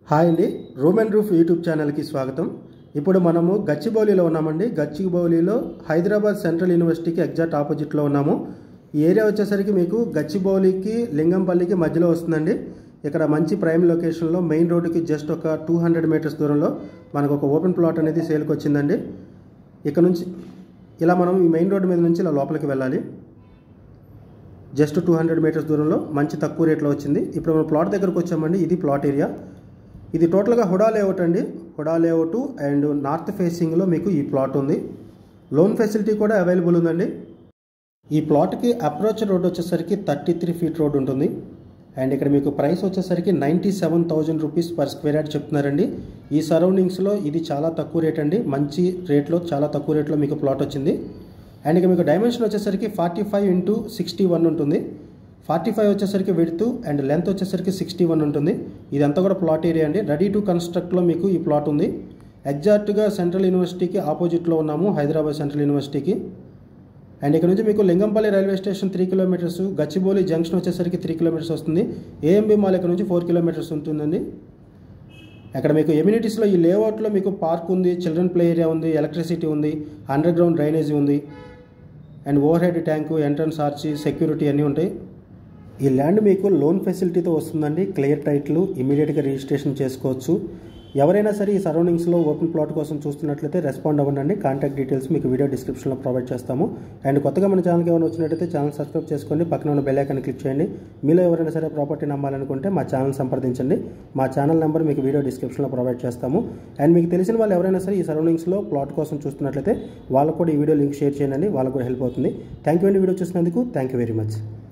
hi అండి room and roof YouTube ఛానల్కి స్వాగతం ఇప్పుడు మనము గచ్చిబౌలిలో ఉన్నామండి గచ్చిబౌలిలో హైదరాబాద్ సెంట్రల్ యూనివర్సిటీకి ఎగ్జాక్ట్ ఆపోజిట్లో ఉన్నాము ఈ ఏరియా వచ్చేసరికి మీకు గచ్చిబౌలికి లింగంపల్లికి మధ్యలో వస్తుందండి ఇక్కడ మంచి ప్రైమ్ లొకేషన్లో మెయిన్ రోడ్డుకి జస్ట్ ఒక టూ హండ్రెడ్ మీటర్స్ దూరంలో మనకు ఒక ఓపెన్ ప్లాట్ అనేది సేల్కి వచ్చిందండి ఇక్కడ నుంచి ఇలా మనం ఈ మెయిన్ రోడ్డు మీద నుంచి ఇలా లోపలికి వెళ్ళాలి జస్ట్ టూ హండ్రెడ్ మీటర్స్ దూరంలో మంచి తక్కువ రేట్లో వచ్చింది ఇప్పుడు మనం ప్లాట్ దగ్గరకు వచ్చామండి ఇది ప్లాట్ ఏరియా ఇది టోటల్గా హుడా లేఅవుట్ అండి హుడా లేఅవుట్ అండ్ నార్త్ ఫేసింగ్లో మీకు ఈ ప్లాట్ ఉంది లోన్ ఫెసిలిటీ కూడా అవైలబుల్ ఉందండి ఈ ప్లాట్కి అప్రోచ్ రోడ్ వచ్చేసరికి థర్టీ త్రీ ఫీట్ రోడ్ ఉంటుంది అండ్ ఇక్కడ మీకు ప్రైస్ వచ్చేసరికి ninety seven thousand rupees per square yard చెప్తున్నారండి ఈ సరౌండింగ్స్లో ఇది చాలా తక్కువ రేట్ అండి మంచి రేట్లో చాలా తక్కువ రేట్లో మీకు ప్లాట్ వచ్చింది అండ్ ఇక మీకు డైమెన్షన్ వచ్చేసరికి forty five into sixty one ఉంటుంది ఫార్టీ ఫైవ్ వచ్చేసరికి విడ్త్ అండ్ లెంత్ వచ్చేసరికి సిక్స్టీ వన్ ఉంటుంది ఇదంతా కూడా ప్లాట్ ఏరియా అండి రెడీ టు కన్స్ట్రక్ట్లో మీకు ఈ ప్లాట్ ఉంది ఎగ్జాక్ట్గా సెంట్రల్ యూనివర్సిటీకి ఆపోజిట్లో ఉన్నాము హైదరాబాద్ సెంట్రల్ యూనివర్సిటీకి అండ్ ఇక్కడ నుంచి మీకు Lingampalli railway station three kilometres Gachibowli junction వచ్చేసరికి త్రీ కిలోమీటర్స్ వస్తుంది ఏఎంబి మాల్ ఇక్కడ నుంచి ఫోర్ కిలోమీటర్స్ ఉంటుందండి అక్కడ మీకు ఎమ్యూనిటీస్లో ఈ లేఅవుట్లో మీకు పార్క్ ఉంది చిల్డ్రన్ ప్లే ఏరియా ఉంది ఎలక్ట్రిసిటీ ఉంది అండర్ గ్రౌండ్ డ్రైనేజీ ఉంది and overhead tank entrance arch security అన్నీ ఉంటాయి ఈ ల్యాండ్ మీకు లోన్ ఫెసిలిటీతో వస్తుందండి క్లియర్ టైటిల్ ఇమీడియట్గా రిజిస్ట్రేషన్ చేసుకోవచ్చు ఎవరైనా సరే ఈ సరౌండింగ్స్లో ఓపెన్ ప్లాట్ కోసం చూస్తున్నట్లయితే రెస్పాండ్ అవ్వండి కాంటాక్ట్ డీటెయిల్స్ మీకు వీడియో డిస్క్రిప్షన్లో ప్రొవైడ్ చేస్తాము అండ్ కొత్తగా మన ఛానల్కి ఏమైనా వచ్చినట్టయితే ఛానల్ సబ్స్క్రైబ్ చేసుకోండి పక్కన ఉన్న బెల్ ఐకాన్ క్లిక్ చేయండి మీలో ఎవరైనా సరే ప్రాపర్టీ నమ్మాలనుకుంటే మా ఛానల్ సంప్రదించండి మా ఛానల్ నెంబర్ మీకు వీడియో డిస్క్రిప్షన్లో ప్రొవైడ్ చేస్తాము అండ్ మీకు తెలిసిన వాళ్ళు ఎవరైనా సరే ఈ సరౌండింగ్స్లో ప్లాట్ కోసం చూస్తున్నట్లయితే వాళ్ళకు కూడా ఈ వీడియో లింక్ షేర్ చేయండి వాళ్ళకు కూడా హెల్ప్ అవుతుంది థ్యాంక్ యూ అండి వీడియో చూసినందుకు థ్యాంక్ యూ వెరీ మచ్